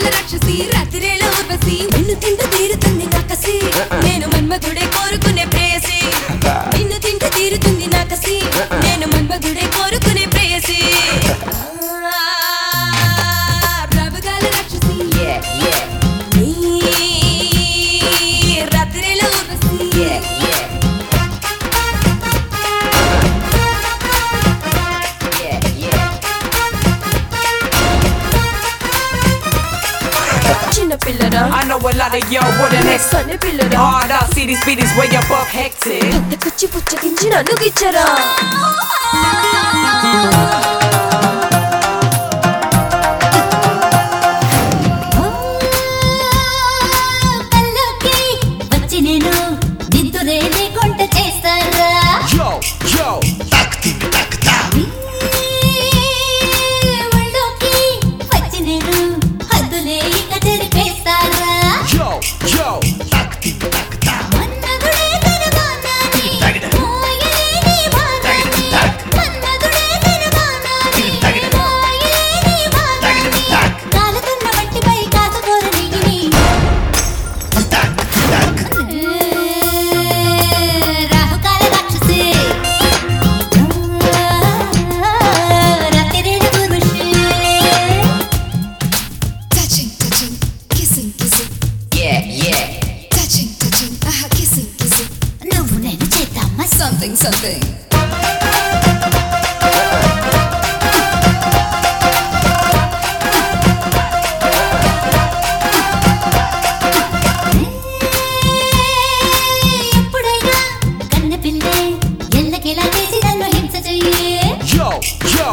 రబగాల రాక్షసి రాత్రిలో ఊర్వశి నిన్ను తింటూ తీరుతుంది నా కసి నేను మన్మధుడే కోరుకునే ప్రేయసి నిన్ను తింటూ తీరుతుంది నా కసి నేను మన్మధుడే కోరుకునే ప్రేయసి రబగాల రాక్షసి Yeah, yeah, నీ రాత్రిలో Urvashi yeah, yeah. Yeah, yeah. చిన్న పిల్లరా I know a lot of y'all with an X. సన్న పిల్లరా Hard out, see these beat is way above hectic. పెద్దకొచ్చి పుచ్చగించి నన్ను గిచ్చరా కల్లోకి వచ్చి నేను దిద్దురే లేకుంట చేస్తారా Yo, yo, ఒళ్ళోకి వచ్చి నేను హద్దులే ఇక జరిపేస్తారా yo, yo. మన్మధుడే తిరుగానాని, మోయలేని భారాన్ని. మన్మధుడే తిరుగానాని, మోయలేని భారాన్ని. కాలుతున్న మట్టిపై కాసుకోర నెయ్యిని. రాహుకాల రాక్షసి రాత్రిరేడు పురుషి Touching, touching, kissing, kissing, Yeah, yeah. touching, touching, aha, kissing, kissing, నువ్వు నేను చేద్దామా something, something. ఎప్పుడైనా కన్న పిల్లే ఎల్లకిలా చేసి నన్ను హింస చెయ్యి Yo, yo,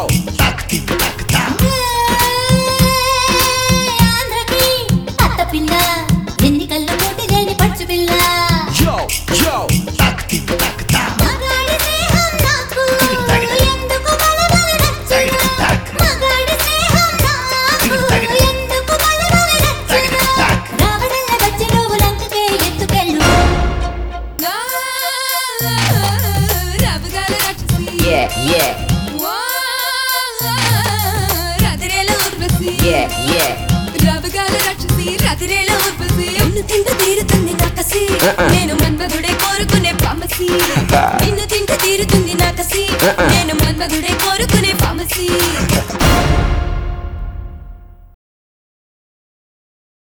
ఆంధ్రకి అత్త పిల్ల ఎన్నికల్లో పోటీ లేని పచ్చు పిల్ల yo, yo. మగాడి స్నేహం నాకు ఎందుకు బలబల నచ్చదు మగాడి స్నేహం నాకు ఎందుకు బలబల నచ్చదు రావడల్ల వచ్చి నువ్వు లంకకే ఎత్తుకెళ్ళు రబగాల రాక్షసి Yeah, yeah, రాత్రిలో ఊర్వశి yeah, yeah. రబగాల రాక్షసి రాత్రిలో ఊర్వశి నిన్ను తింటూ తీరుతుంది నా కసి నేను మన్మధుడే కోరుకునే పామసి నిన్ను తింటూ తీరుతుంది నా కసి నేను మన్మధుడే కోరుకునే పామసి